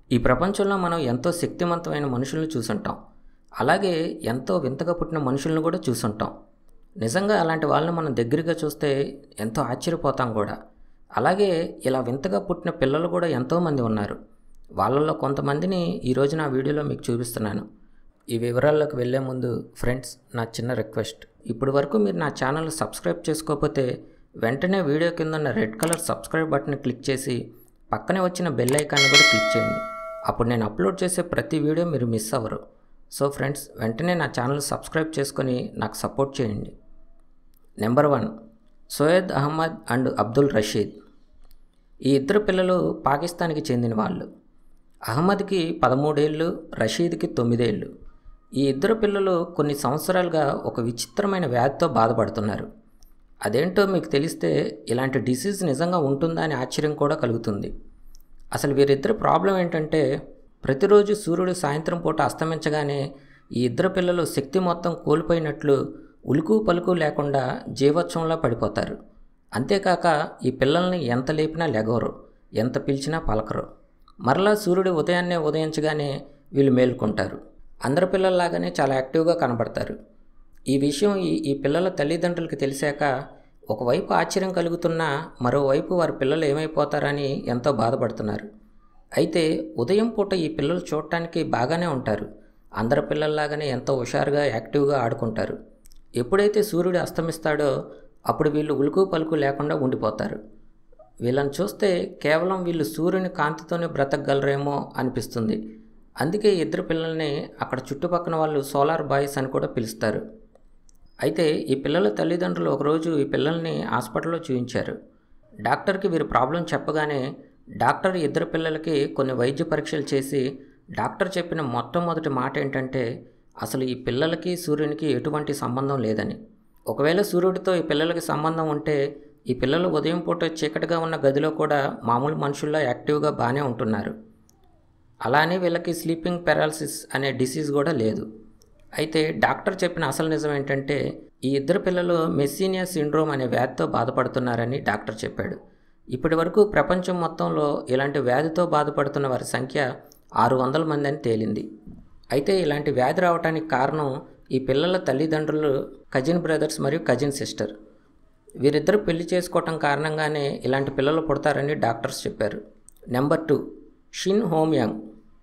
ఈ ప్రపంచంలో మనం ఎంతో శక్తివంతమైన మనుషులను చూసుంటాం అలాగే ఎంతో వింతగా పుట్టిన మనుషులను కూడా చూసుంటాం నిజంగా అలాంటి వాళ్ళని మనం దగ్గరగా చూస్తే ఎంతో ఆశ్చర్యపోతాం కూడా అలాగే ఇలా వింతగా పుట్టిన పిల్లలు కూడా ఎంతోమంది ఉన్నారు వాళ్ళల్లో కొంతమందిని ఈరోజు నా వీడియోలో మీకు చూపిస్తున్నాను ఈ వివరాల్లోకి వెళ్ళే ముందు ఫ్రెండ్స్ నా చిన్న రిక్వెస్ట్ ఇప్పటి వరకు మీరు నా ఛానల్ సబ్స్క్రైబ్ చేసుకోకపోతే వెంటనే వీడియో కింద ఉన్న red colour subscribe button click చేసి పక్కనే వచ్చిన బెల్ ఐకాన్ని కూడా క్లిక్ చేయండి అప్పుడు నేను అప్లోడ్ చేసే ప్రతి వీడియో మీరు మిస్ అవ్వరు సో ఫ్రెండ్స్ వెంటనే నా ఛానల్ సబ్స్క్రైబ్ చేసుకొని నాకు సపోర్ట్ చేయండి number one Syed Ahmed and Abdul Rasheed ఈ ఇద్దరు పిల్లలు పాకిస్తాన్కి చెందిన వాళ్ళు అహ్మద్కి పదమూడేళ్ళు రషీద్కి తొమ్మిదేళ్ళు ఈ ఇద్దరు పిల్లలు కొన్ని సంవత్సరాలుగా ఒక విచిత్రమైన వ్యాధితో బాధపడుతున్నారు అదేంటో మీకు తెలిస్తే ఇలాంటి డిసీజ్ నిజంగా ఉంటుందా అని ఆశ్చర్యం కూడా కలుగుతుంది అసలు వీరిద్దరి ప్రాబ్లం ఏంటంటే ప్రతిరోజు సూర్యుడు సాయంత్రం పూట అస్తమించగానే ఈ ఇద్దరు పిల్లలు శక్తి మొత్తం కోల్పోయినట్లు ఉలుకు పలుకు లేకుండా జీవోత్సవంలో పడిపోతారు అంతేకాక ఈ పిల్లల్ని ఎంత లేపినా లెగవరు ఎంత పిలిచినా పలకరు మరలా సూర్యుడు ఉదయాన్నే ఉదయించగానే వీళ్ళు మేలుకుంటారు అందరి పిల్లల్లాగానే చాలా యాక్టివ్గా కనబడతారు ఈ విషయం ఈ ఈ పిల్లల తల్లిదండ్రులకి తెలిసాక ఒకవైపు ఆశ్చర్యం కలుగుతున్నా మరోవైపు వారి పిల్లలు ఏమైపోతారని ఎంతో బాధపడుతున్నారు అయితే ఉదయం పూట ఈ పిల్లలు చూడటానికి బాగానే ఉంటారు అందరి పిల్లల్లాగానే ఎంతో హుషారుగా యాక్టివ్గా ఆడుకుంటారు ఎప్పుడైతే సూర్యుడు అస్తమిస్తాడో అప్పుడు వీళ్ళు ఉలుకు పలుకు లేకుండా ఉండిపోతారు వీళ్ళని చూస్తే కేవలం వీళ్ళు సూర్యుని కాంతితోనే బ్రతకగలరేమో అనిపిస్తుంది అందుకే ఇద్దరు పిల్లల్ని అక్కడ చుట్టుపక్కల వాళ్ళు సోలార్ బాయ్స్ అని కూడా పిలుస్తారు అయితే ఈ పిల్లల తల్లిదండ్రులు ఒకరోజు ఈ పిల్లల్ని హాస్పిటల్లో చూపించారు డాక్టర్కి వీరి ప్రాబ్లం చెప్పగానే డాక్టర్ ఇద్దరు పిల్లలకి కొన్ని వైద్య పరీక్షలు చేసి డాక్టర్ చెప్పిన మొట్టమొదటి మాట ఏంటంటే అసలు ఈ పిల్లలకి సూర్యునికి ఎటువంటి సంబంధం లేదని ఒకవేళ సూర్యుడితో ఈ పిల్లలకి సంబంధం ఉంటే ఈ పిల్లలు ఉదయం పూట చీకటిగా ఉన్న గదిలో కూడా మామూలు మనుషుల్లో యాక్టివ్గా బాగానే ఉంటున్నారు అలానే వీళ్ళకి స్లీపింగ్ పెరాలసిస్ అనే డిసీజ్ కూడా లేదు అయితే డాక్టర్ చెప్పిన అసలు నిజం ఏంటంటే ఈ ఇద్దరు పిల్లలు మెస్సీనియా సిండ్రోమ్ అనే వ్యాధితో బాధపడుతున్నారని డాక్టర్ చెప్పాడు ఇప్పటి వరకు ప్రపంచం మొత్తంలో ఇలాంటి వ్యాధితో బాధపడుతున్న వారి సంఖ్య ఆరు వందల మంది అని తేలింది అయితే ఇలాంటి వ్యాధి రావడానికి కారణం ఈ పిల్లల తల్లిదండ్రులు కజిన్ బ్రదర్స్ మరియు కజిన్ సిస్టర్ వీరిద్దరు పెళ్లి చేసుకోవటం కారణంగానే ఇలాంటి పిల్లలు పుడతారని డాక్టర్స్ చెప్పారు నెంబర్ టూ షిన్ హోమ్యాంగ్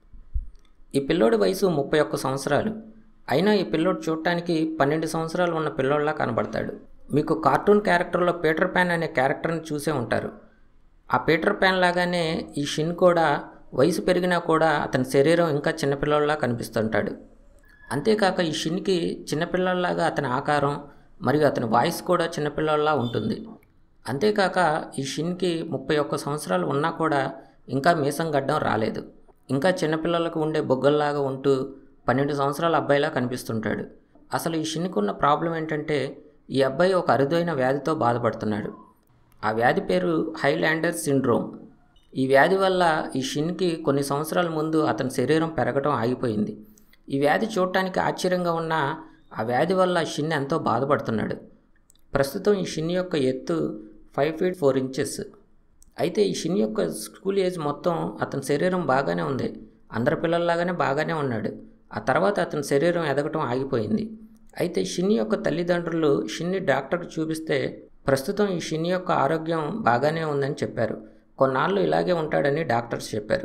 ఈ పిల్లోడి వయసు ముప్పై ఒక్క సంవత్సరాలు అయినా ఈ పిల్లోడు చూడటానికి పన్నెండు సంవత్సరాలు ఉన్న పిల్లోడిలా కనబడతాడు మీకు కార్టూన్ క్యారెక్టర్లో పీటర్ ప్యాన్ అనే క్యారెక్టర్ని చూసే ఉంటారు ఆ పీటర్ ప్యాన్ లాగానే ఈ షిన్ కూడా వయసు పెరిగినా కూడా అతని శరీరం ఇంకా చిన్నపిల్లల్లా కనిపిస్తుంటాడు అంతేకాక ఈ షిన్కి చిన్నపిల్లల్లాగా అతని ఆకారం మరియు అతని వాయిస్ కూడా చిన్నపిల్లల్లా ఉంటుంది అంతేకాక ఈ షిన్కి ముప్పై ఒక్క సంవత్సరాలు ఉన్నా కూడా ఇంకా మీసం గడ్డం రాలేదు ఇంకా చిన్నపిల్లలకు ఉండే బొగ్గల్లాగా ఉంటూ పన్నెండు సంవత్సరాల అబ్బాయిలా కనిపిస్తుంటాడు అసలు ఈ షిన్కి ఉన్న ప్రాబ్లం ఏంటంటే ఈ అబ్బాయి ఒక అరుదైన వ్యాధితో బాధపడుతున్నాడు ఆ వ్యాధి పేరు హైలాండర్ సిండ్రోమ్ ఈ వ్యాధి వల్ల ఈ షిన్కి కొన్ని సంవత్సరాల ముందు అతని శరీరం పెరగడం ఆగిపోయింది ఈ వ్యాధి చూడటానికి ఆశ్చర్యంగా ఉన్న ఆ వ్యాధి వల్ల షిన్ ఎంతో బాధపడుతున్నాడు ప్రస్తుతం ఈ షిన్ యొక్క ఎత్తు ఫైవ్ ఫీట్ ఫోర్ ఇంచెస్ అయితే ఈ షిన్ యొక్క స్కూల్ ఏజ్ మొత్తం అతని శరీరం బాగానే ఉంది అందరి పిల్లల్లాగానే బాగానే ఉన్నాడు ఆ తర్వాత అతని శరీరం ఎదగటం ఆగిపోయింది అయితే షిన్ యొక్క తల్లిదండ్రులు షిన్ని డాక్టర్కి చూపిస్తే ప్రస్తుతం ఈ షిన్ యొక్క ఆరోగ్యం బాగానే ఉందని చెప్పారు కొన్నాళ్ళు ఇలాగే ఉంటాడని డాక్టర్స్ చెప్పారు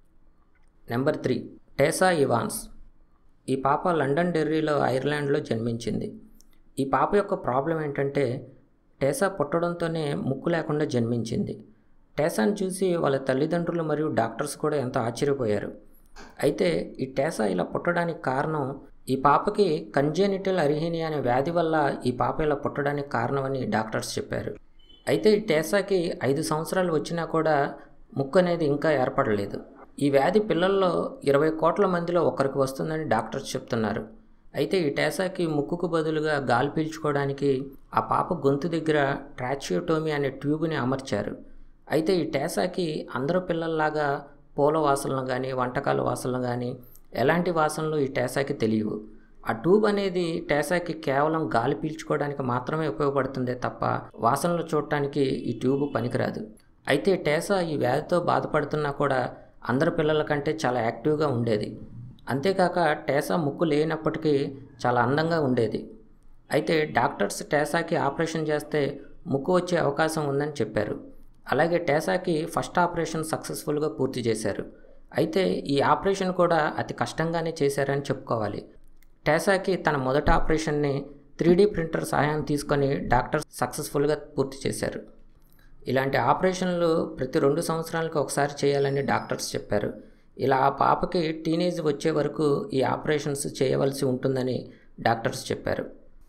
నెంబర్ త్రీ టేసా ఇవాన్స్ ఈ పాప లండన్ డెర్రీలో ఐర్లాండ్లో జన్మించింది ఈ పాప యొక్క ప్రాబ్లం ఏంటంటే టేసా పుట్టడంతోనే ముక్కు లేకుండా జన్మించింది టేసాను చూసి వాళ్ళ తల్లిదండ్రులు మరియు డాక్టర్స్ కూడా ఎంతో ఆశ్చర్యపోయారు అయితే ఈ టేసా ఇలా పుట్టడానికి కారణం ఈ పాపకి కంజెనిటల్ అరిహినియా అనే వ్యాధి వల్ల ఈ పాప ఇలా పుట్టడానికి కారణమని డాక్టర్స్ చెప్పారు అయితే ఈ టేసాకి ఐదు సంవత్సరాలు వచ్చినా కూడా ముక్కు అనేది ఇంకా ఏర్పడలేదు ఈ వ్యాధి పిల్లల్లో ఇరవై కోట్ల మందిలో ఒకరికి వస్తుందని డాక్టర్స్ చెప్తున్నారు అయితే ఈ టేసాకి ముక్కుకు బదులుగా గాలి పీల్చుకోవడానికి ఆ పాప గొంతు దగ్గర ట్రాచియోటోమీ అనే ట్యూబ్ని అమర్చారు అయితే ఈ టేసాకి అందరూ పిల్లల్లాగా పూల వాసనలు కానీ వంటకాల వాసనలు కానీ ఎలాంటి వాసనలు ఈ టేసాకి తెలియవు ఆ ట్యూబ్ అనేది టేసాకి కేవలం గాలి పీల్చుకోవడానికి మాత్రమే ఉపయోగపడుతుందే తప్ప వాసనలు చూడటానికి ఈ ట్యూబ్ పనికిరాదు అయితే టేసా ఈ వ్యాధితో బాధపడుతున్నా కూడా అందరి పిల్లల కంటే చాలా యాక్టివ్గా ఉండేది అంతేకాక టేసా ముక్కు లేనప్పటికీ చాలా అందంగా ఉండేది అయితే డాక్టర్స్ టేసాకి ఆపరేషన్ చేస్తే ముక్కు వచ్చే అవకాశం ఉందని చెప్పారు అలాగే టేసాకి ఫస్ట్ ఆపరేషన్ సక్సెస్ఫుల్గా పూర్తి చేశారు అయితే ఈ ఆపరేషన్ కూడా అతి కష్టంగానే చేశారని చెప్పుకోవాలి టేసాకి తన మొదటి ఆపరేషన్ని త్రీ ప్రింటర్ సహాయం తీసుకొని డాక్టర్ సక్సెస్ఫుల్గా పూర్తి చేశారు ఇలాంటి ఆపరేషన్లు ప్రతి రెండు సంవత్సరాలకు ఒకసారి చేయాలని డాక్టర్స్ చెప్పారు ఇలా ఆ పాపకి టీనేజ్ వచ్చే వరకు ఈ ఆపరేషన్స్ చేయవలసి ఉంటుందని డాక్టర్స్ చెప్పారు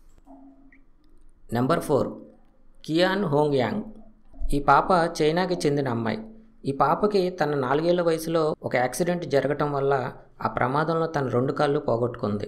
number four Qian Hong Yang ఈ పాప చైనాకి చెందిన అమ్మాయి ఈ పాపకి తన నాలుగేళ్ల వయసులో ఒక యాక్సిడెంట్ జరగటం వల్ల ఆ ప్రమాదంలో తన రెండు కాళ్ళు పోగొట్టుకుంది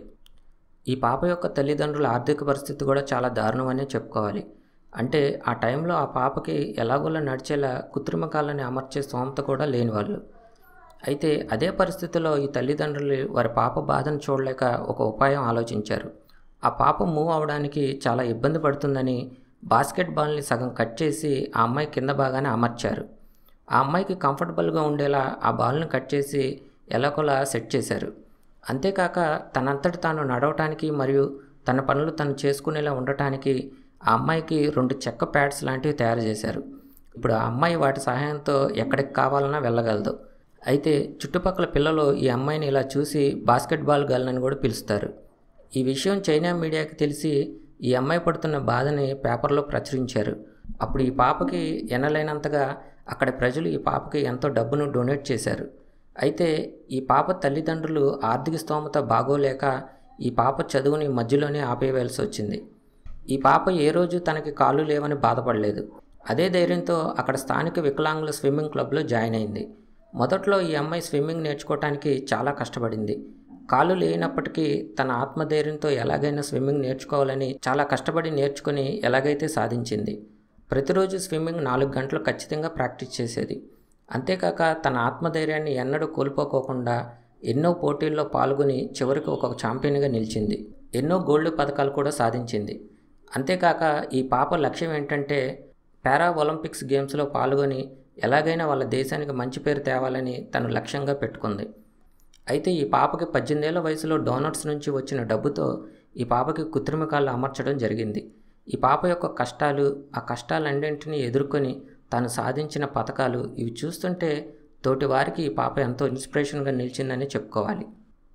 ఈ పాప యొక్క తల్లిదండ్రుల ఆర్థిక పరిస్థితి కూడా చాలా దారుణమనే చెప్పుకోవాలి అంటే ఆ టైంలో ఆ పాపకి ఎలాగోలా నడిచేలా కృత్రిమ కాళ్ళని అమర్చే స్తోమత కూడా లేని వాళ్ళు అయితే అదే పరిస్థితిలో ఈ తల్లిదండ్రులు వారి పాప బాధను చూడలేక ఒక ఉపాయం ఆలోచించారు ఆ పాప మూవ్ అవడానికి చాలా ఇబ్బంది పడుతుందని బాస్కెట్ బాల్ని సగం కట్ చేసి ఆ అమ్మాయి కింద బాగానే అమర్చారు ఆ అమ్మాయికి కంఫర్టబుల్గా ఉండేలా ఆ బాల్ని కట్ చేసి ఎలాగోలా సెట్ చేశారు అంతేకాక తనంతటి తాను నడవటానికి మరియు తన పనులు తను చేసుకునేలా ఉండటానికి ఆ అమ్మాయికి రెండు చెక్క ప్యాడ్స్ లాంటివి తయారు చేశారు ఇప్పుడు ఆ అమ్మాయి వాటి సహాయంతో ఎక్కడికి కావాలన్నా వెళ్ళగలదు అయితే చుట్టుపక్కల పిల్లలు ఈ అమ్మాయిని ఇలా చూసి బాస్కెట్బాల్ గర్ల్ అని కూడా పిలుస్తారు ఈ విషయం చైనా మీడియాకి తెలిసి ఈ అమ్మాయి పడుతున్న బాధని పేపర్లో ప్రచురించారు అప్పుడు ఈ పాపకి ఎనలేనంతగా అక్కడ ప్రజలు ఈ పాపకి ఎంతో డబ్బును డొనేట్ చేశారు అయితే ఈ పాప తల్లిదండ్రులు ఆర్థిక స్తోమత బాగోలేక ఈ పాప చదువుని మధ్యలోనే ఆపేయవలసి వచ్చింది ఈ పాప ఏ రోజు తనకి కాళ్ళు లేవని బాధపడలేదు అదే ధైర్యంతో అక్కడ స్థానిక వికలాంగుల స్విమ్మింగ్ క్లబ్లో జాయిన్ అయింది మొదట్లో ఈ అమ్మాయి స్విమ్మింగ్ నేర్చుకోవటానికి చాలా కష్టపడింది కాళ్ళు లేనప్పటికీ తన ఆత్మధైర్యంతో ఎలాగైనా స్విమ్మింగ్ నేర్చుకోవాలని చాలా కష్టపడి నేర్చుకుని ఎలాగైతే సాధించింది ప్రతిరోజు స్విమ్మింగ్ నాలుగు గంటలు ఖచ్చితంగా ప్రాక్టీస్ చేసేది అంతేకాక తన ఆత్మధైర్యాన్ని ఎన్నడూ కోల్పోకోకుండా ఎన్నో పోటీల్లో పాల్గొని చివరికి ఒక ఛాంపియన్గా నిలిచింది ఎన్నో గోల్డ్ పథకాలు కూడా సాధించింది అంతేకాక ఈ పాప లక్ష్యం ఏంటంటే పారా ఒలింపిక్స్ గేమ్స్లో పాల్గొని ఎలాగైనా వాళ్ళ దేశానికి మంచి పేరు తేవాలని తను లక్ష్యంగా పెట్టుకుంది అయితే ఈ పాపకి పద్దెనిమిదేళ్ల వయసులో డోనర్స్ నుంచి వచ్చిన డబ్బుతో ఈ పాపకి కృత్రిమ కాళ్ళు అమర్చడం జరిగింది ఈ పాప యొక్క కష్టాలు ఆ కష్టాలన్నింటినీ ఎదుర్కొని తాను సాధించిన పథకాలు ఇవి చూస్తుంటే తోటి వారికి ఈ పాప ఎంతో ఇన్స్పిరేషన్గా నిలిచిందని చెప్పుకోవాలి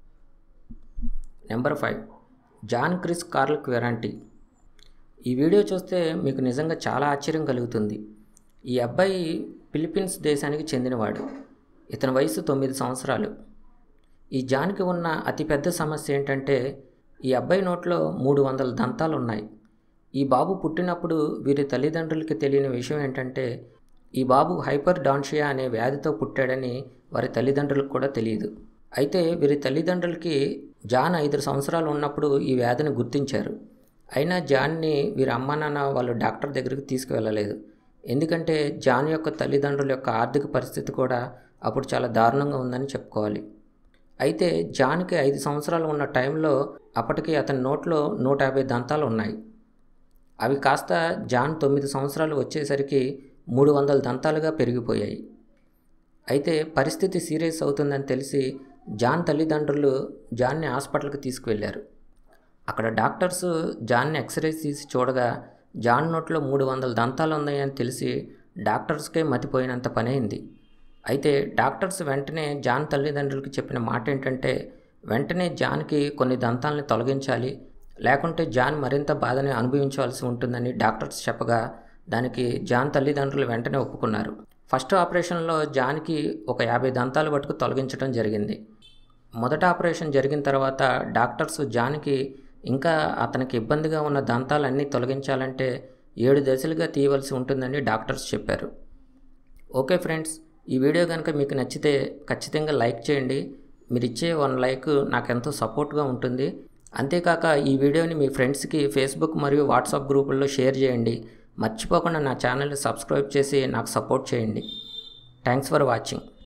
number five John Chris Carl క్వెరాంటీ ఈ వీడియో చూస్తే మీకు నిజంగా చాలా ఆశ్చర్యం కలుగుతుంది ఈ అబ్బాయి ఫిలిప్పీన్స్ దేశానికి చెందినవాడు ఇతని వయసు తొమ్మిది సంవత్సరాలు ఈ జాన్కి ఉన్న అతిపెద్ద సమస్య ఏంటంటే ఈ అబ్బాయి నోట్లో మూడు వందల దంతాలు ఉన్నాయి ఈ బాబు పుట్టినప్పుడు వీరి తల్లిదండ్రులకి తెలియని విషయం ఏంటంటే ఈ బాబు హైపర్ డాన్షియా అనే వ్యాధితో పుట్టాడని వారి తల్లిదండ్రులకు కూడా తెలియదు అయితే వీరి తల్లిదండ్రులకి జాన్ ఐదు సంవత్సరాలు ఉన్నప్పుడు ఈ వ్యాధిని గుర్తించారు అయినా జాన్ని వీరి అమ్మా నాన్న వాళ్ళు డాక్టర్ దగ్గరికి తీసుకువెళ్ళలేదు ఎందుకంటే జాన్ యొక్క తల్లిదండ్రుల యొక్క ఆర్థిక పరిస్థితి కూడా అప్పుడు చాలా దారుణంగా ఉందని చెప్పుకోవాలి అయితే జాన్కి ఐదు సంవత్సరాలు ఉన్న టైంలో అప్పటికి అతని నోట్లో నూట యాభై దంతాలు ఉన్నాయి అవి కాస్త జాన్ తొమ్మిది సంవత్సరాలు వచ్చేసరికి మూడు వందల దంతాలుగా పెరిగిపోయాయి అయితే పరిస్థితి సీరియస్ అవుతుందని తెలిసి జాన్ తల్లిదండ్రులు జాన్ని హాస్పిటల్కి తీసుకువెళ్ళారు అక్కడ డాక్టర్స్ జాన్ని ఎక్స్రే తీసి చూడగా జాన్ నోట్లో మూడు వందల దంతాలు ఉన్నాయని తెలిసి డాక్టర్స్కే మతిపోయినంత పని అయింది అయితే డాక్టర్స్ వెంటనే జాన్ తల్లిదండ్రులకి చెప్పిన మాట ఏంటంటే వెంటనే జాన్కి కొన్ని దంతాలని తొలగించాలి లేకుంటే జాన్ మరింత బాధని అనుభవించవలసి ఉంటుందని డాక్టర్స్ చెప్పగా దానికి జాన్ తల్లిదండ్రులు వెంటనే ఒప్పుకున్నారు ఫస్ట్ ఆపరేషన్లో జాన్కి ఒక యాభై దంతాలు పట్టుకు తొలగించడం జరిగింది మొదట ఆపరేషన్ జరిగిన తర్వాత డాక్టర్స్ జాన్కి ఇంకా అతనికి ఇబ్బందిగా ఉన్న దంతాలన్నీ తొలగించాలంటే ఏడు దశలుగా తీయవలసి ఉంటుందని డాక్టర్స్ చెప్పారు ఓకే ఫ్రెండ్స్ ఈ వీడియో కనుక మీకు నచ్చితే ఖచ్చితంగా లైక్ చేయండి మీరు ఇచ్చే వన్ లైక్ నాకు ఎంతో సపోర్ట్గా ఉంటుంది అంతేకాక ఈ వీడియోని మీ ఫ్రెండ్స్కి ఫేస్బుక్ మరియు వాట్సాప్ గ్రూపుల్లో షేర్ చేయండి మర్చిపోకుండా నా ఛానల్ని సబ్స్క్రైబ్ చేసి నాకు సపోర్ట్ చేయండి థ్యాంక్స్ ఫర్ వాచింగ్